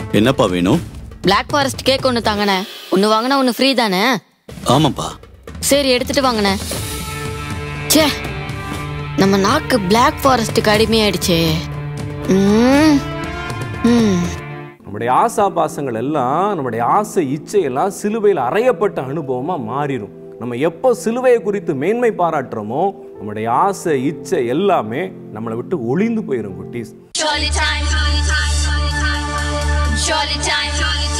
என்னப்பா வேணும் black forest cake ஒன்று தாங்கண்ணே ஒன்று வாங்கினா ஒன்று ஃப்ரீ தானே ஆமாப்பா சரி எடுத்துட்டு வாங்கண்ணே ச்சே நம்ம நாக்கு பிளாக் ஃபாரஸ்ட்டுக்கு அடிமையாயிடுச்சே ம் ம் நம்முடைய ஆசா பாசங்கள் எல்லாம் நம்முடைய ஆசை இச்சை எல்லாம் சிலுவையில் அறையப்பட்ட அனுபவமா மாறிடும் நம்ம எப்போ சிலுவையை குறித்து மேன்மை பாராட்டுறோமோ நம்முடைய ஆசை இச்சை எல்லாமே நம்மளை விட்டு ஒளிந்து போயிடும் குட்டீஸ் Jolly time. Jolly time.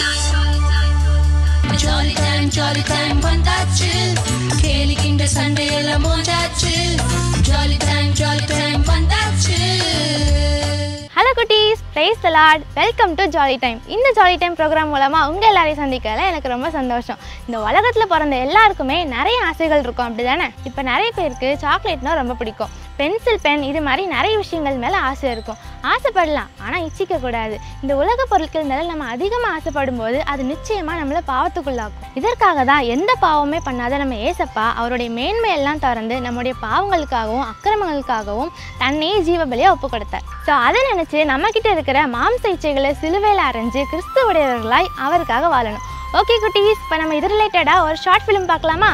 Jolly time, jolly time வந்தாச்சு கேலிக்கின்ற சண்டையெல்லாம் மோதாச்சு Jolly time, jolly time வந்தாச்சு ஹலோ குட்டீஸ் praise the lord welcome to jolly time இந்த ஜாலி டைம் ப்ரோக்ராம் மூலமாக உங்கள் எல்லாரையும் சந்திக்கல எனக்கு ரொம்ப சந்தோஷம் இந்த உலகத்தில் பிறந்த எல்லாருக்குமே நிறைய ஆசைகள் இருக்கும் அப்படி தானே இப்போ நிறைய பேருக்கு சாக்லேட்னா ரொம்ப பிடிக்கும் பென்சில் பென் இது மாதிரி நிறைய விஷயங்கள் மேலே ஆசை இருக்கும் ஆசைப்படலாம் ஆனால் இச்சிக்க கூடாது இந்த உலக பொருட்கள் மேலே நம்ம அதிகமாக ஆசைப்படும் போது அது நிச்சயமாக நம்மளை பாவத்துக்குள்ளாக்கும் இதற்காக தான் எந்த பாவமே பண்ணாத நம்ம ஏசப்பா அவருடைய மேன்மையெல்லாம் திறந்து நம்முடைய பாவங்களுக்காகவும் அக்கிரமங்களுக்காகவும் தன்னையே ஜீவபலியாக ஒப்பு கொடுத்தார் ஸோ அதை நினச்சி நம்மக்கிட்ட இருக்கிற மாம்ச இச்சைகளை சிலுவையில் அரைஞ்சு கிறிஸ்துவுடையவர்களாய் அவருக்காக வாழணும் ஓகே குட்டீஸ் இப்போ நம்ம இது ரிலேட்டடாக ஒரு ஷார்ட் ஃபிலிம் பார்க்கலாமா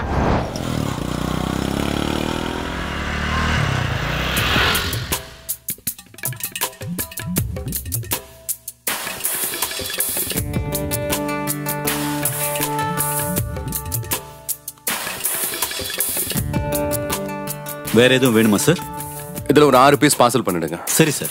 வேற எதுவும் வேணுமா சார் இதுல ஒரு ஆறு பீஸ் பார்சல் பண்ணிடுங்க சரி சார்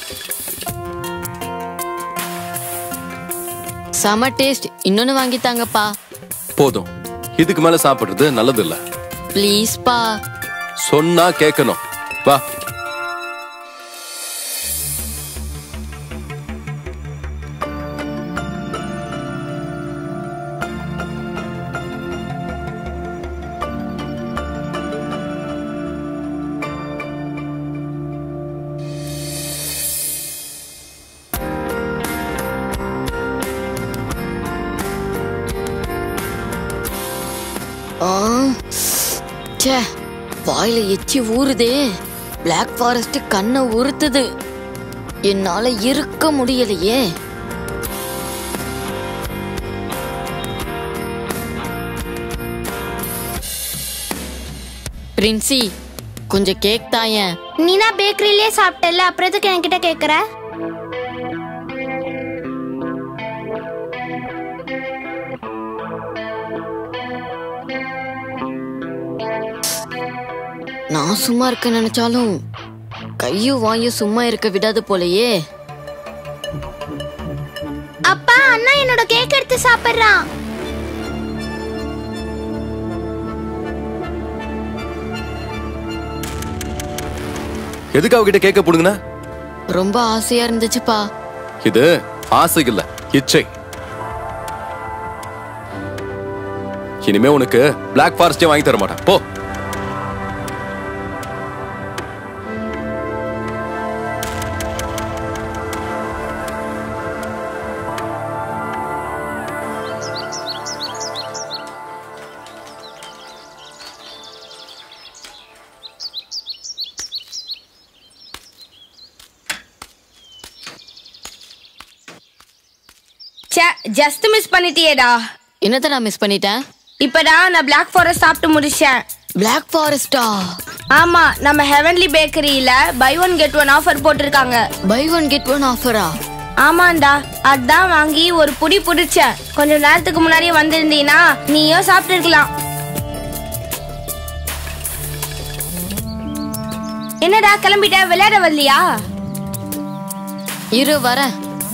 செம டேஸ்ட் இன்னொன்று வாங்கித்தாங்கப்பா போதும் இதுக்கு மேல சாப்பிடுறது நல்லது இல்ல ப்ளீஸ்ப்பா சொன்னா கேட்கணும் வா ஆ ச்சே வாயில எச்சி ஊறுதே பிளாக் ஃபாரஸ்ட் கண்ணை உறுத்துது என்னால இருக்க முடியலையே பிரின்சி கொஞ்சம் கேக் தாயேன் நீ தான் பேக்கரியிலே சாப்பிட்டல அப்புறம் எதுக்கு என்கிட்ட கேட்குற நான் சும்மா இருக்க நினைச்சாலும் கையும் வாயும் சும்மா இருக்க விடாது போலயே அப்பா அண்ணா என்னோட கேக் எடுத்து சாப்பிட்றான் எதுக்கு அவகிட்ட கேட்க போடுங்கண்ணா ரொம்ப ஆசையா இருந்துச்சுப்பா இது ஆசை இல்ல இச்சை இனிமே உனக்கு பிளாக் ஃபாரஸ்டே வாங்கி தர மாட்டேன் போ ச்சே ஜஸ்ட் மிஸ் பண்ணிட்டியேடா என்னத்த நான் மிஸ் பண்ணிட்டேன் இப்பதான் நான் பிளாக் ஃபாரஸ்ட் சாப்பிட்டு முடிச்சேன் பிளாக் ஃபாரஸ்டா ஆமா நம்ம ஹெவன்லி பேக்கரியில buy one get one offer போட்டிருக்காங்க பை ஒன் கெட் ஒன் ஆஃபரா ஆமாண்டா அதான் வாங்கி ஒரு புடி புடிச்சேன் கொஞ்ச நேரத்துக்கு முன்னாடியே வந்திருந்தீனா நீயும் சாப்பிட்டு இருக்கலாம் என்னடா கிளம்பிட்ட விளையாட வரலையா இரு வரேன்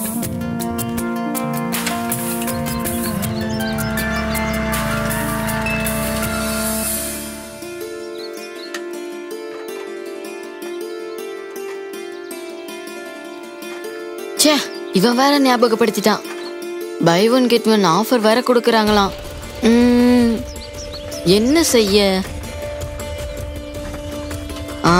ச்சே இவன் வேற ஞாபகப்படுத்திட்டான் buy one get one offer வேற கொடுக்கறாங்களாம் ம், என்ன செய்ய ஆ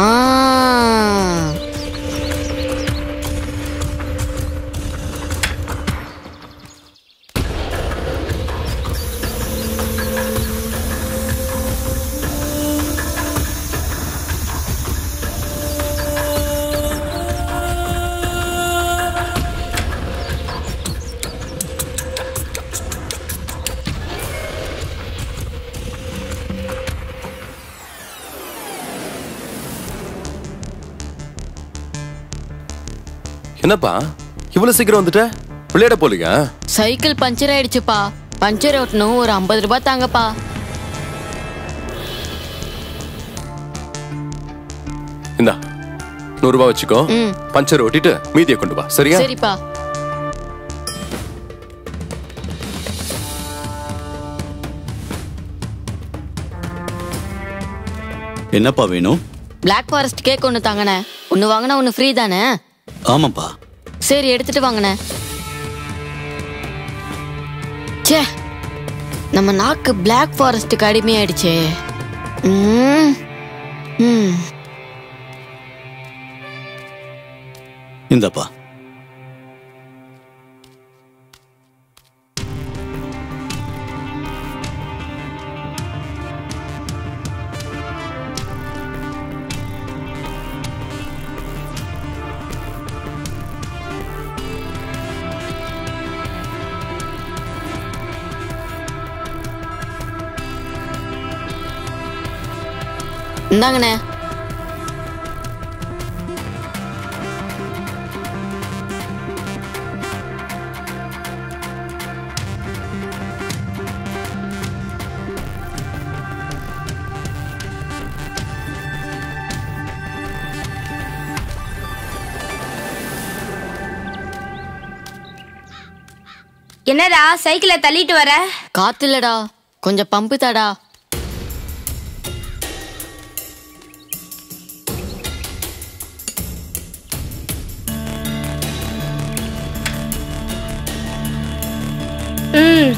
என்னப்பா இவ்வளவு சீக்கிரம் வந்துட்ட விளையாட போலியா சைக்கிள் பஞ்சர் ஆயிடுச்சுப்பா பஞ்சர் ஓட்டணும் ஒரு ஐம்பது ரூபாய் தாங்கப்பா இந்தா நூறு ரூபாய் வச்சுக்கோ ம். பஞ்சர் ஓட்டிட்டு மீதியை கொண்டு வா சரியா சரிப்பா என்னப்பா வேணும் Black ஃபாரஸ்ட் கேக் ஒன்று தாங்கண்ணே ஒன்று வாங்கினா ஒன்று ஃப்ரீ தானே ஆமாப்பா சரி எடுத்துட்டு வாங்கண்ணே ச்சே நம்ம நாக்கு Black ஃபாரஸ்ட்டுக்கு அடிமையாயிடுச்சே ம் ம் இந்தாப்பா இந்தாங்கண்ணே என்னடா சைக்கிளை தள்ளிட்டு வர காத்து இல்லடா கொஞ்சம் பம்பு தாடா ம்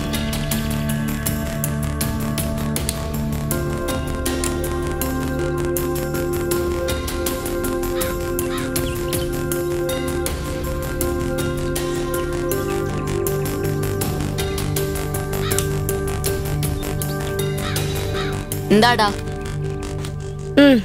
இந்தாடா ம்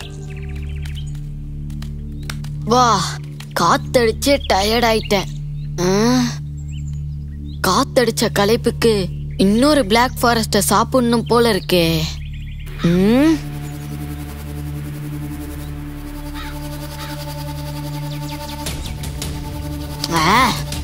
வா காத்தடிச்சு டயர்ட் ஆயிட்டேன் ஆ, காத்தடிச்ச களைப்புக்கு இன்னொரு Black ஃபாரஸ்ட சாப்பிடணும் போல இருக்கே ம் ஆ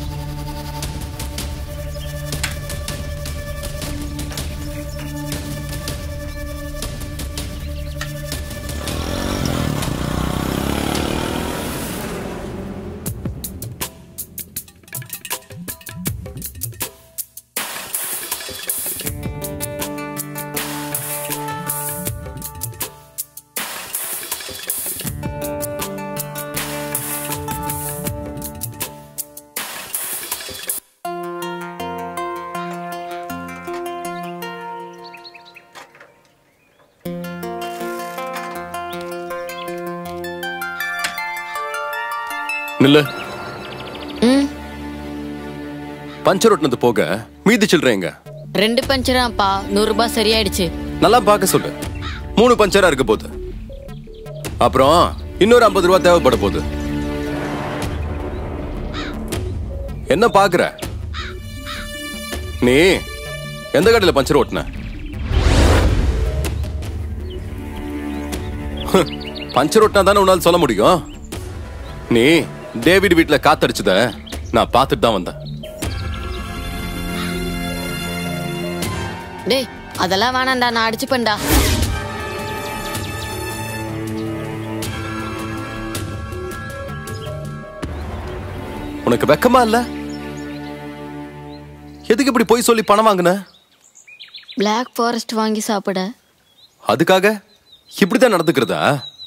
நில்லு ம் பஞ்சர் ஓட்டுனது போக மீதி சில்லறைங்க ரெண்டு பஞ்சராப்பா நூறு ரூபாய் சரியாயிடுச்சு நல்லா பார்க்க சொல்லு மூணு பஞ்சரா இருக்க போகுது அப்புறம் இன்னொரு ஐம்பது ரூபா தேவைப்பட போகுது என்ன பாக்குற நீ எந்த கடையில பஞ்சர் ஓட்டுன ஹ், பஞ்சர் ஓட்டினா தானே உன்னால சொல்ல முடியும் நீ டேவிட் வீட்ல காத்தடிச்சத நான் பார்த்துட்டு தான் வந்தேன் டேய் அதெல்லாம் வேணாம்டா நான் அடிச்சுப்பேன்டா உனக்கு வெக்கமா இல்ல எதுக்கு இப்படி போய் சொல்லி பணம் வாங்குன Black ஃபாரஸ்ட் வாங்கி சாப்பிட அதுக்காக இப்படிதான் நடந்துக்கிறதா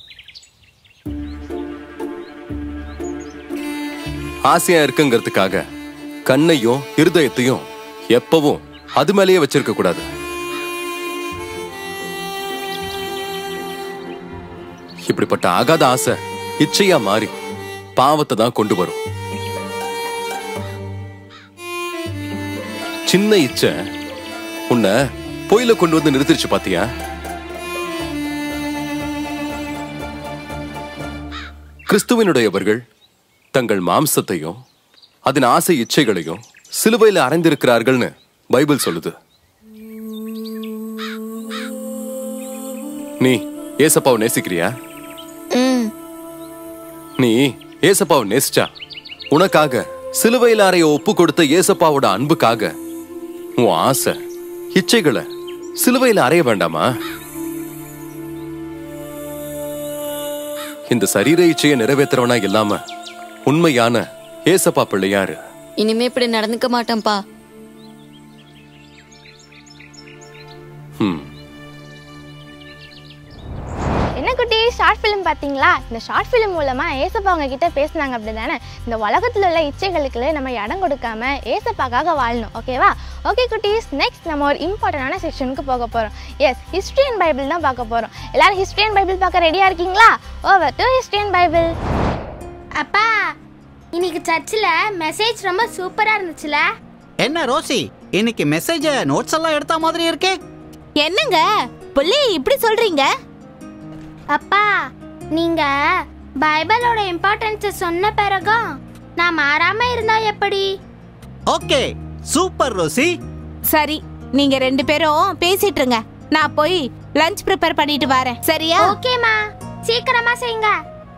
ஆசையா இருக்குங்கிறதுக்காக கண்ணையும் இருதயத்தையும் எப்பவும் அது மேலேயே வச்சிருக்க கூடாது இப்படிப்பட்ட ஆகாத ஆசை இச்சையா மாறி பாவத்தை தான் கொண்டு வரும் சின்ன இச்சை உன்னை பொயில கொண்டு வந்து நிறுத்திருச்சு பாத்தியா கிறிஸ்துவனுடையவர்கள் தங்கள் மாம்சத்தையும் அதன் ஆசை இச்சைகளையும் சிலுவையில் அறைந்திருக்கிறார்கள்னு பைபிள் சொல்லுது நீ ஏசப்பாவை நேசிக்கிறியா ம் நீ ஏசப்பாவை நேசிச்சா உனக்காக சிலுவையில் அறைய ஒப்பு கொடுத்த ஏசப்பாவோட அன்புக்காக உன் ஆசை இச்சைகளை சிலுவையில் அறைய வேண்டாமா இந்த சரீர இச்சையை நிறைவேத்துறவனா இல்லாம உண்மையான ஏசப்பா பிள்ளையாரு இனிமே இப்படி நடந்துக்க மாட்டேன்ப்பா ஹம் என்ன குட்டி ஷார்ட் ஃபிலிம் பார்த்தீங்களா இந்த ஷார்ட் ஃபிலிம் மூலமாக ஏசப்பா அவங்க கிட்ட பேசுனாங்க அப்படி தானே இந்த உலகத்தில் உள்ள இச்சைகளுக்கு நம்ம இடம் கொடுக்காம ஏசப்பாக்காக வாழணும் ஓகேவா ஓகே குட்டீஸ் நெக்ஸ்ட் நம்ம ஒரு இம்பார்ட்டண்டான செக்ஷனுக்கு போக போகிறோம் எஸ் ஹிஸ்ட்ரி அண்ட் பைபிள் தான் பார்க்க போகிறோம் எல்லாரும் ஹிஸ்ட்ரி அண்ட் பைபிள் பார்க்க ரெடியாக இருக்கீங்களா over to history and Bible அப்பா இன்னைக்கு சர்ச்சில் மெசேஜ் ரொம்ப சூப்பரா இருந்துச்சுல என்ன ரோசி இன்னைக்கு மெசேஜ நோட்ஸ் எல்லாம் எடுத்த மாதிரி இருக்கே என்னங்க புள்ளி இப்படி சொல்றீங்க அப்பா நீங்க பைபிளோட இம்பார்ட்டன்ஸை சொன்ன பிறகும் நான் மாறாம இருந்தா எப்படி ஓகே சூப்பர் ரோசி சரி நீங்க ரெண்டு பேரும் பேசிட்டு இருங்க நான் போய் லஞ்ச் ப்ரிப்பேர் பண்ணிட்டு வரேன் சரியா ஓகேம்மா சீக்கிரமா செய்யுங்க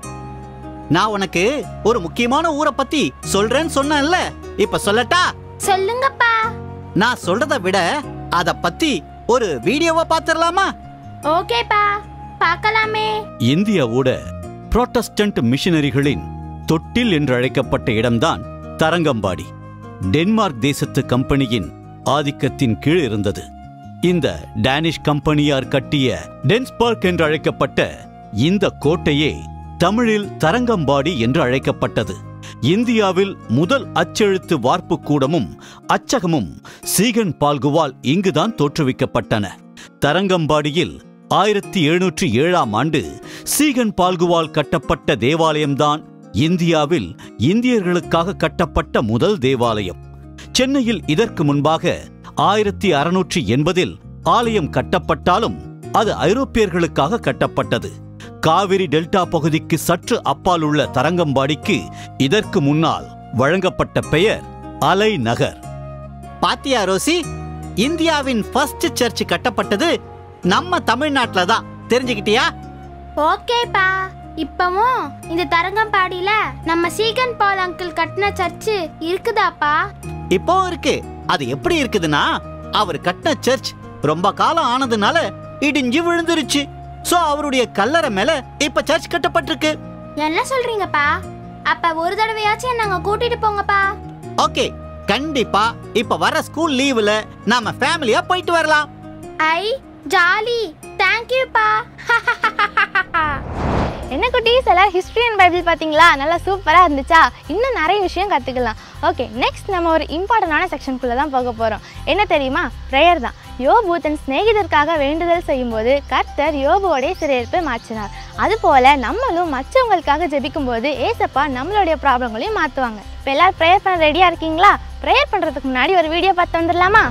நான் உனக்கு ஒரு முக்கியமான ஊரை பத்தி சொல்றேன்னு சொன்னேன்ல இப்ப சொல்லட்டா சொல்லுங்கப்பா நான் சொல்றத விட அத பத்தி ஒரு வீடியோவை பாத்துடலாமா ஓகேப்பா பார்க்கலாமே இந்தியாவோட புரோட்டஸ்டன்ட் மிஷனரிகளின் தொட்டில் என்று அழைக்கப்பட்ட இடம்தான் தரங்கம்பாடி டென்மார்க் தேசத்து கம்பெனியின் ஆதிக்கத்தின் கீழ் இருந்தது இந்த டேனிஷ் கம்பெனியார் கட்டிய டென்ஸ்பர்க் என்று அழைக்கப்பட்ட இந்த கோட்டையே தமிழில் தரங்கம்பாடி என்று அழைக்கப்பட்டது இந்தியாவில் முதல் அச்செழுத்து வார்ப்பு கூடமும் அச்சகமும் சீகன் பால்குவால் இங்குதான் தோற்றுவிக்கப்பட்டன தரங்கம்பாடியில் ஆயிரத்தி எழுநூற்றி ஏழாம் ஆண்டு சீகன் பால்குவால் கட்டப்பட்ட தேவாலயம்தான் இந்தியாவில் இந்தியர்களுக்காக கட்டப்பட்ட முதல் தேவாலயம் சென்னையில் இதற்கு முன்பாக ஆயிரத்தி அறுநூற்றி எண்பதில் ஆலயம் கட்டப்பட்டாலும் அது ஐரோப்பியர்களுக்காக கட்டப்பட்டது காவிரி டெல்டா பகுதிக்கு சற்று அப்பால் உள்ள தரங்கம்பாடிக்கு இதற்கு முன்னால் வழங்கப்பட்ட பெயர் அலை நகர் பாத்தியா ரோசி இந்தியாவின் ஃபர்ஸ்ட் சர்ச் கட்டப்பட்டது நம்ம தமிழ்நாட்டுல தான் தெரிஞ்சுக்கிட்டியா ஓகேப்பா இப்பவும் இந்த தரங்கம்பாடியில நம்ம சீகன் பால் அங்கிள் கட்டின சர்ச்சு இருக்குதாப்பா இப்போ இருக்கு அது எப்படி இருக்குதுன்னா அவர் கட்டின சர்ச் ரொம்ப காலம் ஆனதுனால இடிஞ்சு விழுந்துருச்சு சோ அவருடைய கல்லறை மேல இப்ப சர்ச் கட்டப்பட்டிருக்கு என்ன சொல்றீங்கப்பா அப்ப ஒரு தடவையாச்சும் என்ன அங்க கூட்டிட்டு போங்கப்பா ஓகே கண்டிப்பா இப்ப வர ஸ்கூல் லீவுல நாம ஃபேமிலியா போயிட்டு வரலாம் ஐ ஜாலி தேங்க்யூப்பா என்ன குட்டீஸ் எல்லாரும் ஹிஸ்ட்ரி அண்ட் பைபிள் பார்த்தீங்களா நல்லா சூப்பராக இருந்துச்சா இன்னும் நிறைய விஷயம் கற்றுக்கலாம் ஓகே நெக்ஸ்ட் நம்ம ஒரு இம்பார்ட்டண்டான செக்ஷனுக்குள்ளே தான் போக போகிறோம் என்ன தெரியுமா ப்ரேயர் தான் யோபு தன் சிநேகிதருக்காக வேண்டுதல் செய்யும்போது கர்த்தர் யோபுவோடைய சிறையிருப்பை மாற்றினார் அதுபோல் நம்மளும் மற்றவங்களுக்காக ஜெபிக்கும்போது ஏசப்பா நம்மளுடைய ப்ராப்ளங்களையும் மாற்றுவாங்க இப்போ எல்லாரும் ப்ரேயர் பண்ண ரெடியாக இருக்கீங்களா ப்ரேயர் பண்ணுறதுக்கு முன்னாடி ஒரு வீடியோ பார்த்து வந்துடலாமா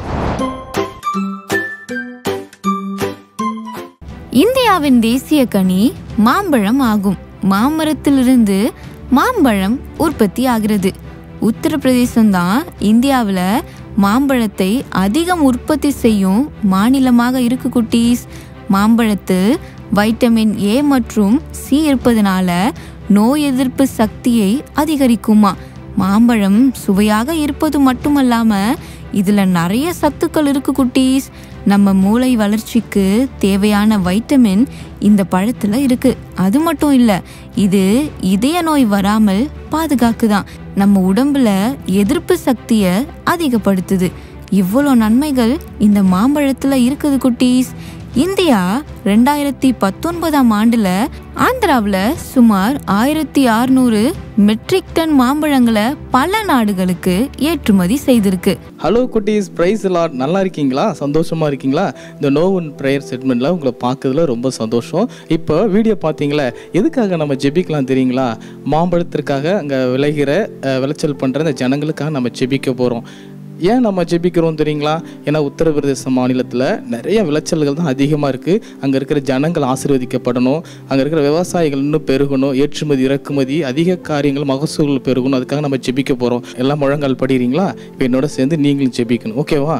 இந்தியாவின் தேசிய கனி மாம்பழம் ஆகும் மாமரத்திலிருந்து மாம்பழம் உற்பத்தி ஆகிறது உத்தரப்பிரதேசம் தான் இந்தியாவில் மாம்பழத்தை அதிகம் உற்பத்தி செய்யும் மாநிலமாக இருக்கு குட்டீஸ் மாம்பழத்தில் வைட்டமின் ஏ மற்றும் சி இருப்பதனால நோய் எதிர்ப்பு சக்தியை அதிகரிக்குமா மாம்பழம் சுவையாக இருப்பது மட்டுமல்லாம இதுல நிறைய சத்துக்கள் இருக்கு குட்டீஸ் நம்ம மூளை வளர்ச்சிக்கு தேவையான வைட்டமின் இந்த பழத்துல இருக்கு அது மட்டும் இல்ல இது இதய நோய் வராமல் பாதுகாக்குதான் நம்ம உடம்புல எதிர்ப்பு சக்தியை அதிகப்படுத்துது இவ்வளோ நன்மைகள் இந்த மாம்பழத்துல இருக்குது குட்டீஸ் இந்தியா ரெண்டாயிரத்தி பத்தொன்பதாம் ஆண்டுல ஆந்திராவில் சுமார் ஆயிரத்தி அறுநூறு மெட்ரிக் டன் மாம்பழங்களை பல நாடுகளுக்கு ஏற்றுமதி செய்திருக்கு ஹலோ குட்டீஸ் ப்ரைஸ் லாட் நல்லா இருக்கீங்களா சந்தோஷமா இருக்கீங்களா இந்த நோவன் ப்ரேயர் செட்மெண்ட்டில் உங்களை பார்க்கறதுல ரொம்ப சந்தோஷம் இப்போ வீடியோ பார்த்தீங்களா எதுக்காக நம்ம ஜெபிக்கலாம் தெரியுங்களா மாம்பழத்திற்காக அங்கே விளைகிற அஹ், விளைச்சல் பண்ணுற இந்த ஜனங்களுக்காக நம்ம ஜெபிக்க போகிறோம் ஏன் நம்ம ஜெபிக்கிறோம் தெரியுங்களா ஏன்னா உத்தரப்பிரதேச மாநிலத்தில் நிறைய விளைச்சல்கள் தான் அதிகமாக இருக்குது அங்கே இருக்கிற ஜனங்கள் ஆசீர்வதிக்கப்படணும் அங்கே இருக்கிற விவசாயிகள் இன்னும் பெருகணும் ஏற்றுமதி இறக்குமதி அதிக காரியங்கள் மகசூல்கள் பெருகணும் அதுக்காக நம்ம ஜெபிக்க போகிறோம் எல்லாம் முழங்கால் படிக்கிறீங்களா இப்போ என்னோட சேர்ந்து நீங்களும் ஜெபிக்கணும் ஓகேவா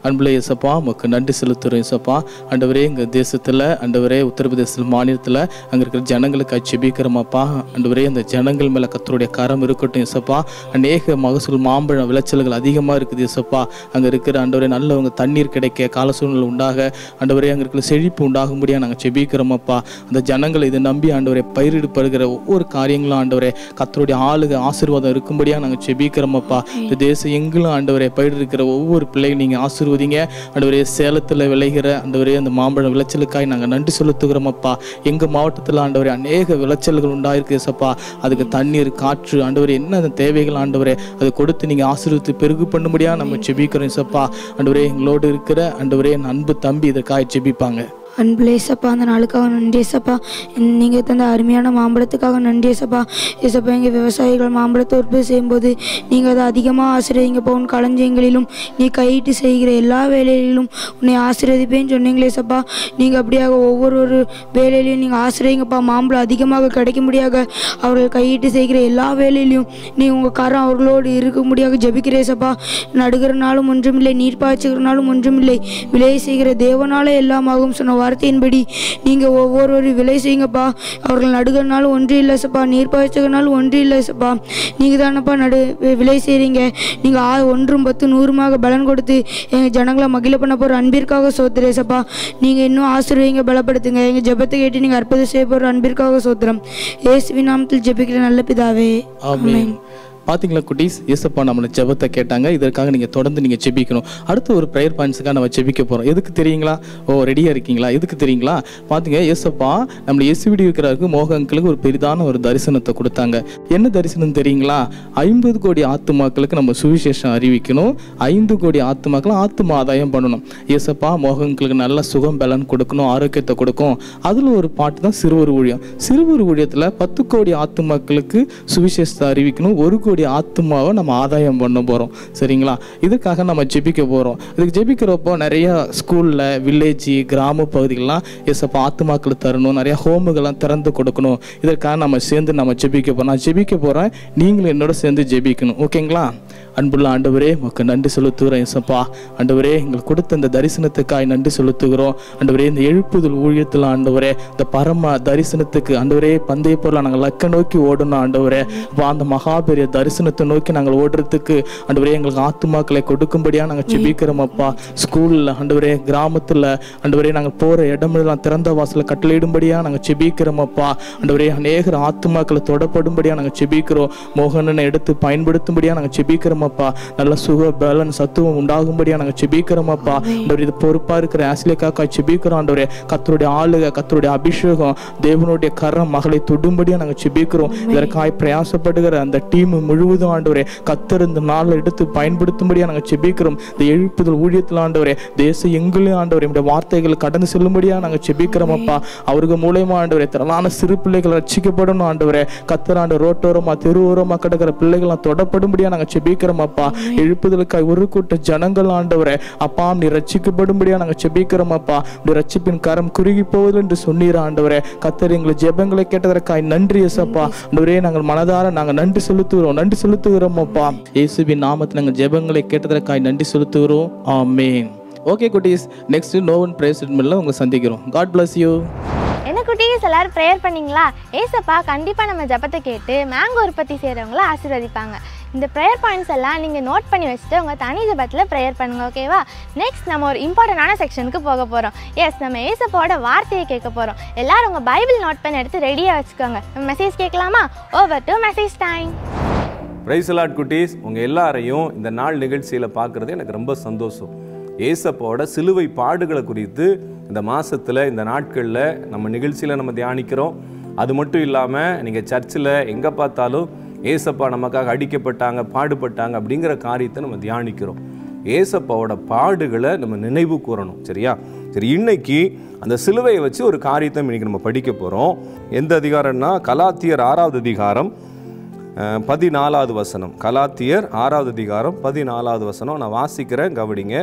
அன்புல இயேசப்பா உமக்கு நன்றி செலுத்துகிறோம் இயேசப்பா ஆண்டவரே எங்கள் தேசத்தில் ஆண்டவரே உத்தரப்பிரதேச மாநிலத்தில் அங்கே இருக்கிற ஜனங்களுக்கு செபிக்கிறோமப்பா ஆண்டவரே அந்த ஜனங்கள் மேலே கத்தருடைய கரம் இருக்கட்டும் இயேசப்பா அநேக மகசூல் மாம்பழம் விளைச்சல்கள் அதிகமாக இருக்குது இயேசப்பா அங்கே இருக்கிற ஆண்டவரே நல்லவங்க தண்ணீர் கிடைக்க கால சூழ்நிலை உண்டாக ஆண்டவரே அங்கே இருக்கிற செழிப்பு உண்டாகும்படியாக நாங்கள் செபிக்கிறோமப்பா அந்த ஜனங்களை இதை நம்பி ஆண்டவரை பயிரிடப்படுகிற ஒவ்வொரு காரியங்களும் ஆண்டவரே கத்தருடைய ஆளுக ஆசீர்வாதம் இருக்கும்படியாக நாங்கள் செபிக்கிறோமப்பா இந்த தேசம் எங்களும் ஆண்டவரை பயிரிடுகிற ஒவ்வொரு பிள்ளைகள் நீங்கள் ஆசீர்வதிங்க ஆண்டவரே சேலத்தில் விளைகிற ஆண்டவரே அந்த மாம்பழம் விளைச்சலுக்காய் நாங்கள் நன்றி செலுத்துகிறோமப்பா எங்கள் மாவட்டத்தில் ஆண்டவரே அநேக விளைச்சல்கள் உண்டாயிருக்கு ஏசப்பா அதுக்கு தண்ணீர் காற்று ஆண்டவரே என்ன அந்த தேவைகள் ஆண்டவரே அதை கொடுத்து நீங்கள் ஆசீர்வதித்து பெருகு பண்ணும்படியாக நம்ம செபிக்கிறோம் ஏசப்பா ஆண்டவரே எங்களோடு இருக்கிற ஆண்டவரே என் அன்பு தம்பி இதற்காக செபிப்பாங்க அன்புல ஏசப்பா அந்த நாளுக்காக நன்றி ஏசப்பா நீங்கள் தந்த அருமையான மாம்பழத்துக்காக நன்றி ஏசப்பா ஏசப்பா எங்கள் விவசாயிகள் மாம்பழத்தை உற்பத்தி செய்யும்போது நீங்கள் அதை அதிகமாக ஆசீர்வதிங்கப்பா உன் களஞ்சியங்களிலும் நீ கையிட்டு செய்கிற எல்லா வேலைகளிலும் உன்னை ஆசீர்வதிப்பேன்னு சொன்னீங்களே ஏசப்பா நீங்கள் அப்படியாக ஒவ்வொரு ஒரு வேலையிலையும் நீங்கள் ஆசீர்வதிங்கப்பா மாம்பழம் அதிகமாக கிடைக்கும்படியாக அவர்கள் கையிட்டு செய்கிற எல்லா வேலையிலையும் நீ உங்கள் கரம் அவர்களோடு இருக்கும்படியாக ஜெபிக்கிறேசப்பா நடுகிறனாலும் ஒன்றுமில்லை நீர் பாய்ச்சுகிறனாலும் ஒன்றுமில்லை விலை செய்கிற தேவனாலே எல்லாம் ஆகும் சொன்ன வார்த்தையின்படி நீங்கள் ஒவ்வொரு விலை செய்யுங்கப்பா அவர்கள் நடுகிறனாலும் ஒன்று இல்லை சப்பா நீர் பாய்ச்சுகிறனாலும் ஒன்று இல்லை சப்பா நீங்கள் தானப்பா நடு வி- விலை செய்கிறீங்க நீங்கள் ஆ ஒன்றும் பத்து நூறுமாக பலன் கொடுத்து எங்கள் ஜனங்களை மகிழ பண்ண போகிற அன்பிற்காக சோத்துறேசப்பா நீங்கள் இன்னும் ஆசீர்வதிங்க பலப்படுத்துங்க எங்கள் ஜெபத்தை கேட்டு நீங்கள் அற்புதம் செய்ய போகிற அன்பிற்காக சோத்திரம் இயேசுவின் நாமத்தில் ஜெபிக்கிற நல்ல பிதாவே ஆமென் பாத்தீங்களா குட்டீஸ் இயேசப்பா நம்மளை ஜெபத்தை கேட்டாங்க இதற்காக நீங்கள் தொடர்ந்து நீங்கள் ஜெபிக்கணும் அடுத்து ஒரு ப்ரேயர் பாயிண்ட்ஸுக்காக நம்ம ஜெபிக்க போகிறோம் எதுக்கு தெரியுங்களா ஓ ரெடியாக இருக்கீங்களா எதுக்கு தெரியுங்களா பார்த்தீங்க இயேசப்பா நம்மளை இயேசுவிடி இருக்கிறாருக்கு மோக அங்கிளுக்கு ஒரு பெரிதான ஒரு தரிசனத்தை கொடுத்தாங்க என்ன தரிசனம் தெரியுங்களா ஐம்பது கோடி ஆத்துமாக்களுக்கு நம்ம சுவிசேஷம் அறிவிக்கணும் ஐந்து கோடி ஆத்துமாக்களும் ஆத்தும ஆதாயம் பண்ணணும் இயேசப்பா மோகங்களுக்கு நல்ல சுகம் பலன் கொடுக்கணும் ஆரோக்கியத்தை கொடுக்கும் அதில் ஒரு பாட்டு தான் சிறுவர் ஊழியம் சிறுவர் ஊழியத்தில் பத்து கோடி ஆத்துமாக்களுக்கு சுவிசேஷத்தை அறிவிக்கணும் ஒரு கோடி ஆத்துமாவை நம்ம ஆதாயம் பண்ண போகிறோம் சரிங்களா இதுக்காக நம்ம ஜெபிக்க போகிறோம் இதுக்கு ஜெபிக்கிறப்போ நிறைய ஸ்கூலில் வில்லேஜ் கிராம பகுதிகள்லாம் எசப்பா ஆத்துமாக்கள் தரணும் நிறைய ஹோமுகள்லாம் திறந்து கொடுக்கணும் இதற்காக நம்ம சேர்ந்து நம்ம ஜெபிக்க போகிறோம் நான் ஜெபிக்க போகிறேன் நீங்களும் என்னோட சேர்ந்து ஜெபிக்கணும் ஓகேங்களா அன்புள்ள ஆண்டவரே உமக்கு நன்றி செலுத்துகிறோம் இசப்பா ஆண்டவரே எங்களுக்கு கொடுத்த இந்த தரிசனத்துக்காய் நன்றி செலுத்துகிறோம் ஆண்டவரே இந்த எழுப்புதல் ஊழியத்தில் ஆண்டவரே இந்த பரம தரிசனத்துக்கு ஆண்டவரே பந்தய பொருளை நாங்கள் லக்க நோக்கி ஓடணும் ஆண்டவரே அப்பா, அந்த மகாபெரிய தரிசனத்தை நோக்கி நாங்கள் ஓடுறதுக்கு ஆண்டவரே எங்களுக்கு ஆத்துமாக்களை கொடுக்கும்படியாக நாங்கள் செபிக்கிறோம் அப்பா ஸ்கூலில் ஆண்டவரே கிராமத்தில் ஆண்டவரே நாங்கள் போகிற இடமெல்லாம் திறந்த வாசலை கட்டளையிடும்படியாக நாங்கள் செபிக்கிறோம் அப்பா ஆண்டவரே அநேகர் ஆத்துமாக்களை தொடப்படும்படியாக நாங்கள் செபிக்கிறோம் மோகனனை எடுத்து பயன்படுத்தும்படியாக நாங்கள் செபிக்கிறோம் அப்பா நல்ல சுக பலன் சத்துவம் உண்டாகும்படியாக நாங்கள் செபிக்கிறோம் அப்பா ஆண்டவர் இது பொறுப்பாக இருக்கிற ஆசிலேக்காக்கா செபிக்கிறோம் ஆண்டவரே கத்தருடைய ஆளுக கத்தருடைய அபிஷேகம் தேவனுடைய கரம் மகளை தொடும்படியாக நாங்கள் செபிக்கிறோம் இதற்காய் பிரயாசப்படுகிற அந்த டீம் முழுவதும் ஆண்டவரே கத்தர் இந்த நாளில் எடுத்து பயன்படுத்தும்படியாக நாங்கள் செபிக்கிறோம் இந்த எழுப்புதல் ஊழியத்தில் ஆண்டவரே தேசம் எங்களையும் ஆண்டவரே இந்த வார்த்தைகள் கடந்து செல்லும்படியாக நாங்கள் செபிக்கிறோம் அப்பா அவருக்கு மூலயமா ஆண்டவரே திரளான சிறு பிள்ளைகள் ரட்சிக்கப்படணும் ஆண்டவரே கத்தர் ஆண்டு ரோட்டோரமா தெருவோரமா கிடக்கிற பிள்ளைகள்லாம் தொடப்படும்படியாக நாங்கள் செபிக்கிறோம் அப்பா எழுப்புதலுக்காய் ஒரு கூட்ட ஜனங்கள் ஆண்டவரே அப்பா நீ ரட்சிக்கப்படும்படியாக நாங்கள் செபிக்கிறோம் அப்பா இந்த ரட்சிப்பின் கரம் குறுகி போவது என்று சொன்னீர் ஆண்டவரே கத்தர் எங்கள் ஜெபங்களை கேட்டதற்காய் நன்றி எசப்பா ஆண்டவரே நாங்கள் மனதார நாங்கள் நன்றி செலுத்துகிறோம் நன்றி செலுத்துகிறோம் அப்பா இயேசுவின் நாமத்தில் நாங்கள் ஜெபங்களை கேட்டதற்காய் நன்றி செலுத்துகிறோம் ஆமென் ஓகே குட்டீஸ் நெக்ஸ்ட் நோவன் பிரேஸ் உங்களை சந்திக்கிறோம் காட் bless யூ என்ன குட்டீஸ் எல்லாரும் ப்ரேயர் பண்ணீங்களா ஏசப்பா கண்டிப்பாக நம்ம ஜெபத்தை கேட்டு மேங்கோ உற்பத்தி செய்கிறவங்கள ஆசீர்வதிப்பாங்க இந்த ப்ரேயர் பாயிண்ட்ஸ் எல்லாம் நீங்கள் நோட் பண்ணி வச்சுட்டு உங்கள் தனி ஜெபத்தில் ப்ரேயர் பண்ணுங்க ஓகேவா நெக்ஸ்ட் நம்ம ஒரு இம்பார்ட்டண்டான செக்ஷனுக்கு போக போகிறோம் எஸ் நம்ம ஏசப்பாவோட வார்த்தையை கேட்க போகிறோம் எல்லாரும் உங்கள் பைபிள் நோட் பண்ண எடுத்து ரெடியாக வச்சுக்கோங்க நம்ம மெசேஜ் கேட்கலாமா over to message time praise lord குட்டீஸ் உங்கள் எல்லாரையும் இந்த நாள் நிகழ்ச்சியில் பார்க்குறது எனக்கு ரொம்ப சந்தோஷம் ஏசப்போட சிலுவை பாடுகளை குறித்து இந்த மாசத்துல இந்த நாட்களில் நம்ம நிகழ்ச்சியில் நம்ம தியானிக்கிறோம் அது மட்டும் இல்லாமல் நீங்கள் சர்ச்சில் எங்கே பார்த்தாலும் ஏசப்பா நமக்காக அடிக்கப்பட்டாங்க பாடுபட்டாங்க அப்படிங்கிற காரியத்தை நம்ம தியானிக்கிறோம் ஏசப்பாவோட பாடுகளை நம்ம நினைவு கூறணும் சரியா சரி இன்னைக்கு அந்த சிலுவையை வச்சு ஒரு காரியத்தை இன்னைக்கு நம்ம படிக்க போகிறோம் எந்த அதிகாரம்னா கலாத்தியர் ஆறாவது அதிகாரம் அஹ், பதினாலாவது வசனம் கலாத்தியர் ஆறாவது அதிகாரம் பதினாலாவது வசனம் நான் வாசிக்கிறேன் கவனிங்க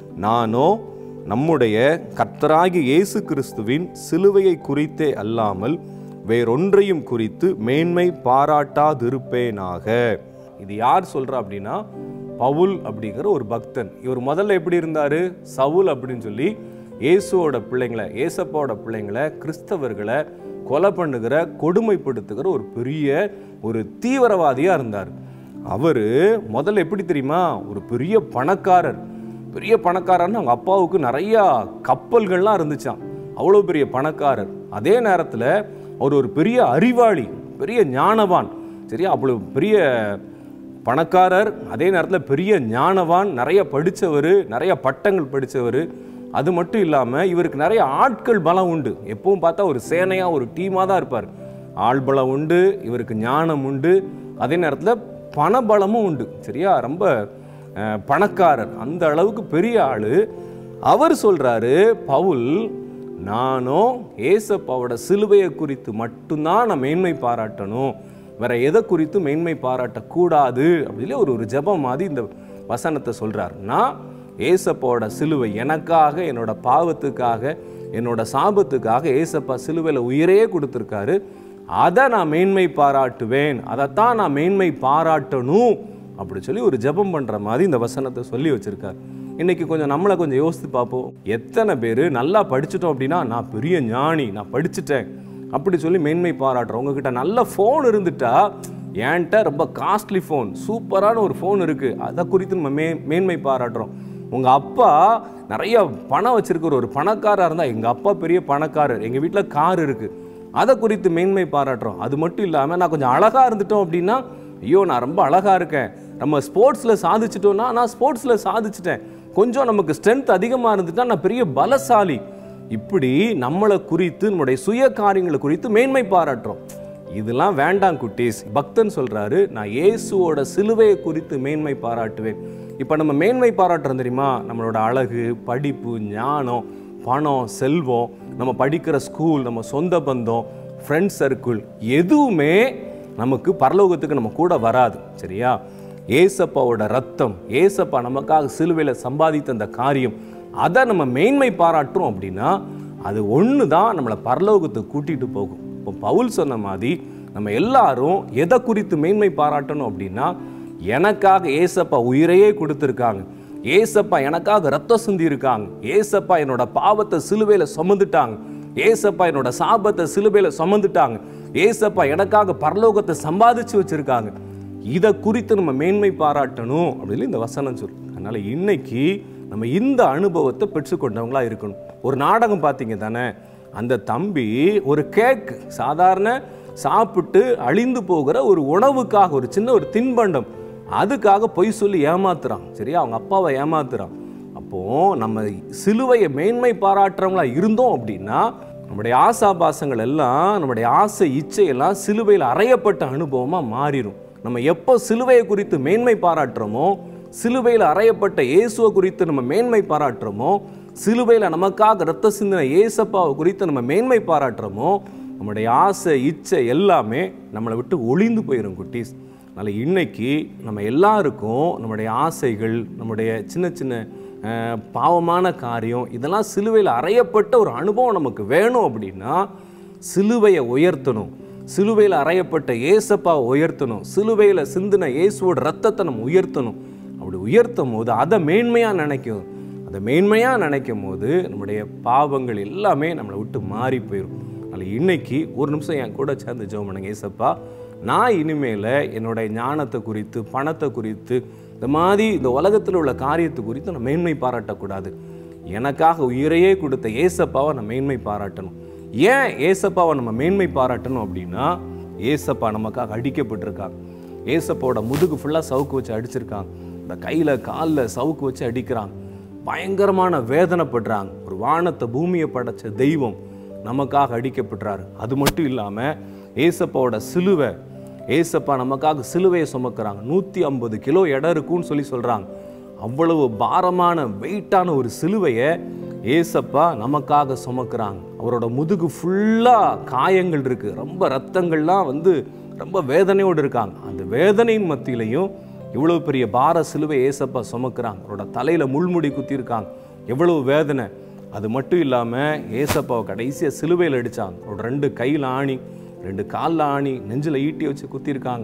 நானோ நம்முடைய கர்த்தராகிய இயேசு கிறிஸ்துவின் சிலுவையை குறித்தே அல்லாமல் வேறொன்றையும் குறித்து மேன்மை பாராட்டாதிருப்பேனாக இது யார் சொல்றா அப்படின்னா பவுல் அப்படிங்கிற ஒரு பக்தன் இவர் முதல்ல எப்படி இருந்தாரு சவுல் அப்படின்னு சொல்லி இயேசுவோட பிள்ளைங்களை ஏசப்பாவோட பிள்ளைங்களை கிறிஸ்தவர்களை கொலை பண்ணுகிற கொடுமைப்படுத்துகிற ஒரு பெரிய ஒரு தீவிரவாதியா இருந்தார் அவர் முதல்ல எப்படி தெரியுமா ஒரு பெரிய பணக்காரர் பெரிய பணக்காரர்னு அவங்க அப்பாவுக்கு நிறையா கப்பல்கள்லாம் இருந்துச்சாம் அவ்வளோ பெரிய பணக்காரர் அதே நேரத்தில் அவர் ஒரு பெரிய அறிவாளி பெரிய ஞானவான் சரியா அவ்வளோ பெரிய பணக்காரர் அதே நேரத்தில் பெரிய ஞானவான் நிறைய படித்தவர் நிறைய பட்டங்கள் படித்தவர் அது மட்டும் இல்லாமல் இவருக்கு நிறைய ஆட்கள் பலம் உண்டு எப்பவும் பார்த்தா ஒரு சேனையாக ஒரு டீமாக தான் இருப்பார் ஆள் பலம் உண்டு இவருக்கு ஞானம் உண்டு அதே நேரத்தில் பணபலமும் உண்டு சரியா ரொம்ப அஹ், பணக்காரர் அந்த அளவுக்கு பெரிய ஆள் அவர் சொல்கிறாரு பவுல் நானும் ஏசப்பாவோட சிலுவையை குறித்து மட்டும்தான் நான் மேன்மை பாராட்டணும் வேற எதை குறித்து மேன்மை பாராட்டக்கூடாது அப்படின்னு ஒரு ஒரு ஜெபம் மாதிரி இந்த வசனத்தை சொல்றார் நான் ஏசப்பாவோட சிலுவை எனக்காக என்னோட பாவத்துக்காக என்னோட சாபத்துக்காக ஏசப்பா சிலுவையில் உயிரையே கொடுத்துருக்காரு அதை நான் மேன்மை பாராட்டுவேன் அதைத்தான் நான் மேன்மை பாராட்டணும் அப்படி சொல்லி ஒரு ஜெபம் பண்ற மாதிரி இந்த வசனத்தை சொல்லி வச்சிருக்காரு இன்னைக்கு கொஞ்சம் நம்மளை கொஞ்சம் யோசித்து பார்ப்போம் எத்தனை பேர் நல்லா படிச்சிட்டோம் அப்படின்னா நான் பெரிய ஞானி நான் படிச்சுட்டேன் அப்படி சொல்லி மேன்மை பாராட்டுறோம் உங்ககிட்ட நல்ல ஃபோன் இருந்துட்டா என்கிட்ட ரொம்ப காஸ்ட்லி ஃபோன் சூப்பரான ஒரு ஃபோன் இருக்கு அதை குறித்து நம்ம மே மேன்மை பாராட்டுறோம் உங்க அப்பா நிறைய பணம் வச்சிருக்கிற ஒரு பணக்காரா இருந்தா எங்க அப்பா பெரிய பணக்காரர் எங்க வீட்டில் கார் இருக்கு அதை குறித்து மேன்மை பாராட்டுறோம் அது மட்டும் இல்லாமல் நான் கொஞ்சம் அழகா இருந்துட்டோம் அப்படின்னா ஐயோ நான் ரொம்ப அழகா இருக்கேன் நம்ம ஸ்போர்ட்ஸில் சாதிச்சிட்டோம்னா நான் ஸ்போர்ட்ஸில் சாதிச்சிட்டேன் கொஞ்சம் நமக்கு ஸ்ட்ரென்த் அதிகமாக இருந்துட்டா நான் பெரிய பலசாலி இப்படி நம்மளை குறித்து நம்முடைய சுய காரியங்களை குறித்து மேன்மை பாராட்டுறோம் இதெல்லாம் வேண்டாம் குட்டீஸ் பக்தன் சொல்றாரு நான் இயேசுவோட சிலுவையை குறித்து மேன்மை பாராட்டுவேன் இப்போ நம்ம மேன்மை பாராட்டுறோம் தெரியுமா நம்மளோட அழகு படிப்பு ஞானம் பணம் செல்வம் நம்ம படிக்கிற ஸ்கூல் நம்ம சொந்த பந்தம் ஃப்ரெண்ட் சர்க்கிள் எதுவுமே நமக்கு பரலோகத்துக்கு நம்ம கூட வராது சரியா ஏசப்பாவோட ரத்தம் ஏசப்பா நமக்காக சிலுவையில் சம்பாதித்த அந்த காரியம் அதை நம்ம மேன்மை பாராட்டுறோம் அப்படின்னா அது ஒன்று தான் நம்மளை பரலோகத்துக்கு கூட்டிட்டு போகும் இப்போ பவுல் சொன்ன மாதிரி நம்ம எல்லாரும் எதை குறித்து மேன்மை பாராட்டணும் அப்படின்னா எனக்காக ஏசப்பா உயிரையே கொடுத்துருக்காங்க ஏசப்பா எனக்காக ரத்தம் சிந்தி இருக்காங்க ஏசப்பா என்னோட பாவத்தை சிலுவையில் சுமந்துட்டாங்க ஏசப்பா என்னோட சாபத்தை சிலுவையில் சுமந்துட்டாங்க ஏசப்பா எனக்காக பரலோகத்தை சம்பாதிச்சு வச்சிருக்காங்க இதை குறித்து நம்ம மேன்மை பாராட்டணும் அப்படின்னு இந்த வசனம் சொல்லு அதனால இன்னைக்கு நம்ம இந்த அனுபவத்தை பெற்றுக்கொண்டவங்களா இருக்கணும் ஒரு நாடகம் பார்த்தீங்க தானே அந்த தம்பி ஒரு கேக் சாதாரண சாப்பிட்டு அழிந்து போகிற ஒரு உணவுக்காக ஒரு சின்ன ஒரு தின்பண்டம் அதுக்காக பொய் சொல்லி ஏமாத்துறான் சரியா அவங்க அப்பாவை ஏமாத்துறான் அப்போ நம்ம சிலுவையை மேன்மை பாராட்டுறவங்களா இருந்தோம் அப்படின்னா நம்முடைய ஆசாபாசங்கள் எல்லாம் நம்முடைய ஆசை இச்சையெல்லாம் சிலுவையில் அறையப்பட்ட அனுபவமா மாறிடும் நம்ம எப்போ சிலுவையை குறித்து மேன்மை பாராட்டுறோமோ சிலுவையில் அறையப்பட்ட இயேசுவை குறித்து நம்ம மேன்மை பாராட்டுறோமோ சிலுவையில் நமக்காக ரத்த சிந்தின ஏசப்பாவை குறித்து நம்ம மேன்மை பாராட்டுறோமோ நம்முடைய ஆசை இச்சை எல்லாமே நம்மளை விட்டு ஒளிந்து போயிடும் குட்டீஸ் அதனால் இன்னைக்கு நம்ம எல்லாருக்கும் நம்முடைய ஆசைகள் நம்முடைய சின்ன சின்ன அஹ், பாவமான காரியம் இதெல்லாம் சிலுவையில் அறையப்பட்ட ஒரு அனுபவம் நமக்கு வேணும் அப்படின்னா சிலுவையை உயர்த்தணும் சிலுவையில் அறையப்பட்ட ஏசப்பாவை உயர்த்தணும் சிலுவையில் சிந்தின இயேசுவோட ரத்தத்தை நம்ம உயர்த்தணும் அப்படி உயர்த்தும் போது அதை மேன்மையாக நினைக்கும் அதை மேன்மையாக நினைக்கும் போது நம்முடைய பாவங்கள் எல்லாமே நம்மளை விட்டு மாறி போயிடும் அதனால் இன்னைக்கு ஒரு நிமிஷம் என் கூட சேர்ந்து ஜெபம் பண்ணுங்க ஏசப்பா நான் இனிமேல் என்னுடைய ஞானத்தை குறித்து பணத்தை குறித்து இந்த மாதிரி இந்த உலகத்தில் உள்ள காரியத்தை குறித்து நான் மேன்மை பாராட்டக்கூடாது எனக்காக உயிரையே கொடுத்த ஏசப்பாவை நான் மேன்மை பாராட்டணும் ஏன் ஏசப்பாவை நம்ம மேன்மை பாராட்டணும் அப்படின்னா ஏசப்பா நமக்காக அடிக்கப்பட்டிருக்காங்க ஏசப்பாவோட முதுகு ஃபுல்லாக சவுக்கு வச்சு அடிச்சிருக்காங்க இந்த கையில் காலில் சவுக்கு வச்சு அடிக்கிறாங்க பயங்கரமான வேதனைப்படுறாங்க ஒரு வானத்தை பூமியை படைச்ச தெய்வம் நமக்காக அடிக்கப்படுறாரு அது மட்டும் இல்லாமல் ஏசப்பாவோட சிலுவை ஏசப்பா நமக்காக சிலுவையை சுமக்கிறாங்க நூற்றி ஐம்பது கிலோ எடை இருக்குன்னு சொல்லி சொல்கிறாங்க அவ்வளவு பாரமான வெயிட்டான ஒரு சிலுவையை ஏசப்பா நமக்காக சுமக்கிறாங்க அவரோட முதுகு ஃபுல்லாக காயங்கள் இருக்குது ரொம்ப ரத்தங்கள்லாம் வந்து ரொம்ப வேதனையோடு இருக்காங்க அந்த வேதனையின் மத்தியிலையும் இவ்வளவு பெரிய பார சிலுவை ஏசப்பா சுமக்கிறாங்க அவரோட தலையில் முள்முடி குத்திருக்காங்க எவ்வளவு வேதனை அது மட்டும் இல்லாமல் ஏசப்பாவை கடைசியாக சிலுவையில் அடித்தாங்க ஒரு ரெண்டு கையில் ஆணி ரெண்டு காலில் ஆணி நெஞ்சில் ஈட்டி வச்சு குத்திருக்காங்க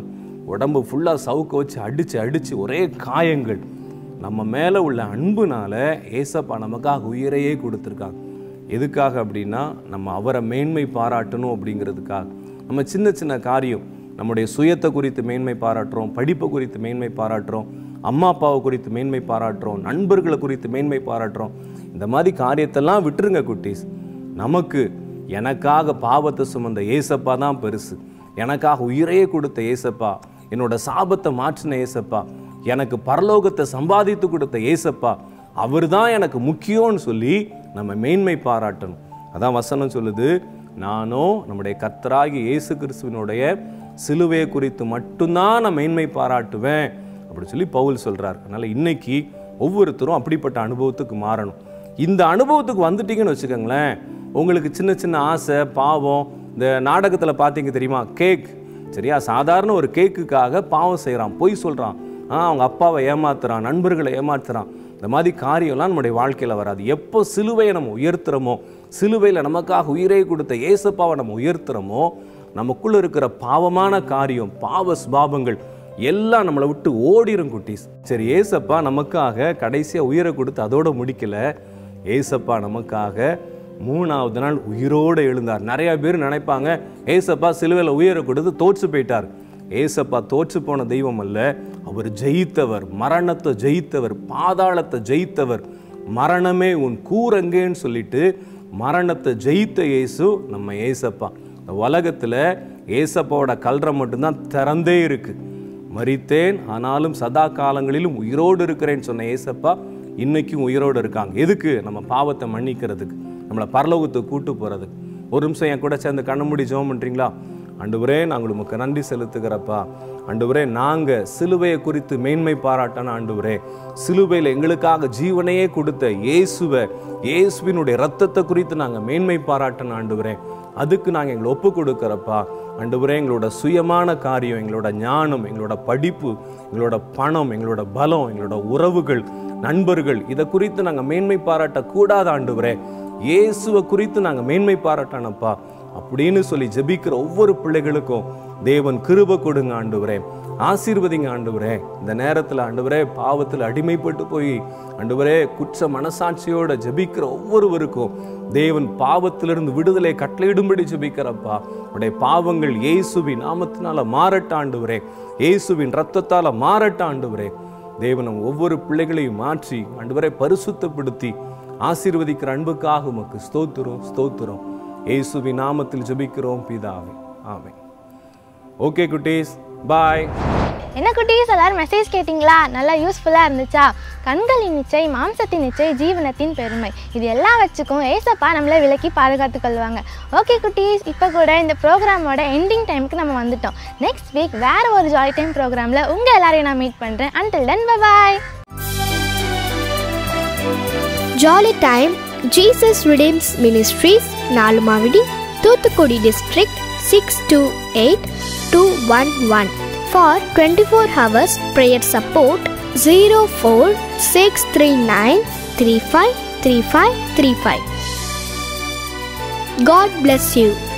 உடம்பு ஃபுல்லாக சவுக்க வச்சு அடித்து அடித்து ஒரே காயங்கள் நம்ம மேலே உள்ள அன்புனால ஏசப்பா நமக்காக உயிரையே கொடுத்துருக்காங்க எதுக்காக அப்படின்னா நம்ம அவரை மேன்மை பாராட்டணும் அப்படிங்கிறதுக்காக நம்ம சின்ன சின்ன காரியம் நம்முடைய சுயத்தை குறித்து மேன்மை பாராட்டுறோம் படிப்பை குறித்து மேன்மை பாராட்டுறோம் அம்மா அப்பாவை குறித்து மேன்மை பாராட்டுறோம் நண்பர்களை குறித்து மேன்மை பாராட்டுறோம் இந்த மாதிரி காரியத்தெல்லாம் விட்டுருங்க குட்டீஸ் நமக்கு எனக்காக பாவத்தை சுமந்த ஏசப்பா தான் பெருசு எனக்காக உயிரையே கொடுத்த ஏசப்பா என்னோட சாபத்தை மாற்றின ஏசப்பா எனக்கு பரலோகத்தை சம்பாதித்து கொடுத்த ஏசப்பா அவர் தான் எனக்கு முக்கியம்னு சொல்லி நம்ம மேன்மை பாராட்டணும் அதான் வசனம் சொல்லுது நானோ நம்முடைய கர்த்தராகி இயேசு கிறிஸ்துவினுடைய சிலுவையை குறித்து மட்டும்தான் நான் மேன்மை பாராட்டுவேன் அப்படி சொல்லி பவுல் சொல்றார் அதனால இன்னைக்கு ஒவ்வொருத்தரும் அப்படிப்பட்ட அனுபவத்துக்கு மாறணும் இந்த அனுபவத்துக்கு வந்துட்டீங்கன்னு வச்சுக்கோங்களேன் உங்களுக்கு சின்ன சின்ன ஆசை பாவம் இந்த நாடகத்தில் பார்த்தீங்க தெரியுமா கேக் சரியா சாதாரண ஒரு கேக்குக்காக பாவம் செய்கிறான் பொய் சொல்கிறான் ஆ அவங்க அப்பாவை ஏமாத்துறான் நண்பர்களை ஏமாத்துறான் இந்த மாதிரி காரியம்லாம் நம்முடைய வாழ்க்கையில் வராது எப்போ சிலுவையை நம்ம உயர்த்துறோமோ சிலுவையில் நமக்காக உயிரை கொடுத்த ஏசப்பாவை நம்ம உயர்த்துறோமோ நமக்குள்ள இருக்கிற பாவமான காரியம் பாவ சுபாவங்கள் எல்லாம் நம்மளை விட்டு ஓடிரும் குட்டீஸ் சரி ஏசப்பா நமக்காக கடைசியாக உயிரை கொடுத்து அதோட முடிக்கல ஏசப்பா நமக்காக மூணாவது நாள் உயிரோடு எழுந்தார் நிறைய பேர் நினைப்பாங்க ஏசப்பா சிலுவையில் உயிரை கொடுத்து தோற்று போயிட்டார் ஏசப்பா தோற்று போன தெய்வம் அல்ல அவர் ஜெயித்தவர் மரணத்தை ஜெயித்தவர் பாதாளத்தை ஜெயித்தவர் மரணமே உன் கூரங்கேன்னு சொல்லிட்டு மரணத்தை ஜெயித்த இயேசு நம்ம ஏசப்பா இந்த உலகத்தில் ஏசப்பாவோட கல்றை மட்டும்தான் திறந்தே இருக்கு மரித்தேன் ஆனாலும் சதா காலங்களிலும் உயிரோடு இருக்கிறேன்னு சொன்ன ஏசப்பா இன்னைக்கும் உயிரோடு இருக்காங்க எதுக்கு நம்ம பாவத்தை மன்னிக்கிறதுக்கு நம்மளை பரலோகத்துக்கு கூட்டு போகிறதுக்கு ஒரு நிமிஷம் என் கூட சேர்ந்து கண்ண மூடி ஜெபம் பண்ணுறீங்களா ஆண்டவரே நாங்கள் உமக்கு நன்றி செலுத்துகிறப்பா ஆண்டவரே நாங்கள் சிலுவையை குறித்து மேன்மை பாராட்டன ஆண்டவரே சிலுவையில் எங்களுக்காக ஜீவனையே கொடுத்த இயேசுவை இயேசுவினுடைய ரத்தத்தை குறித்து நாங்கள் மேன்மை பாராட்டன ஆண்டவரே அதுக்கு நாங்கள் எங்களை ஒப்பு கொடுக்குறப்பா ஆண்டவரே எங்களோட சுயமான காரியம் எங்களோட ஞானம் எங்களோட படிப்பு எங்களோட பணம் எங்களோட பலம் எங்களோட உறவுகள் நண்பர்கள் இதை குறித்து நாங்கள் மேன்மை பாராட்டக்கூடாத ஆண்டவரே இயேசுவை குறித்து நாங்கள் மேன்மை பாராட்டனப்பா அப்படின்னு சொல்லி ஜெபிக்கிற ஒவ்வொரு பிள்ளைகளுக்கும் தேவன் கிருப கொடுங்க ஆண்டவரே ஆசீர்வதிங்க ஆண்டவரே இந்த நேரத்தில் ஆண்டவரே பாவத்தில் அடிமைப்பட்டு போய் ஆண்டவரே குற்ற மனசாட்சியோட ஜெபிக்கிற ஒவ்வொருவருக்கும் தேவன் பாவத்திலிருந்து விடுதலை கட்டளையிடும்படி ஜெபிக்கிறப்பா உடைய பாவங்கள் இயேசுவின் நாமத்தினால மாறட்ட ஆண்டவரே இயேசுவின் ரத்தத்தால மாறட்ட ஆண்டவரே தேவன் ஒவ்வொரு பிள்ளைகளையும் மாற்றி ஆண்டவரை பரிசுத்தப்படுத்தி ஆசீர்வதிக்கிற அன்புக்காக உமக்கு ஸ்தோத்திரம் ஸ்தோத்திரம் இயேசுவின் நாமத்தில் ஜெபிக்கிறோம் பிதாவே ஆமென் ஓகே குட்டீஸ் பாய் என்ன குட்டீஸ் எல்லாரும் மெசேஜ் கேட்டிங்களா நல்லா யூஸ்ஃபுல்லாக இருந்துச்சா கண்களின் நிச்சை மாம்சத்தின் நிச்சை ஜீவனத்தின் பெருமை இது எல்லாம் வச்சுக்கும் ஏசப்பா நம்மளை விலக்கி பாதுகாத்து கொள்வாங்க ஓகே குட்டீஸ் இப்போ கூட இந்த ப்ரோக்ராமோட எண்டிங் டைமுக்கு நம்ம வந்துட்டோம் நெக்ஸ்ட் வீக் வேற ஒரு ஜாலி டைம் ப்ரோக்ராமில் உங்கள் எல்லாரையும் நான் மீட் பண்ணுறேன் until then bye jolly time Jesus redeems ministries Nalumavadi Thoothukudi district six two eight two one one for twenty four hours prayer support zero four six three nine three five three five three five God bless you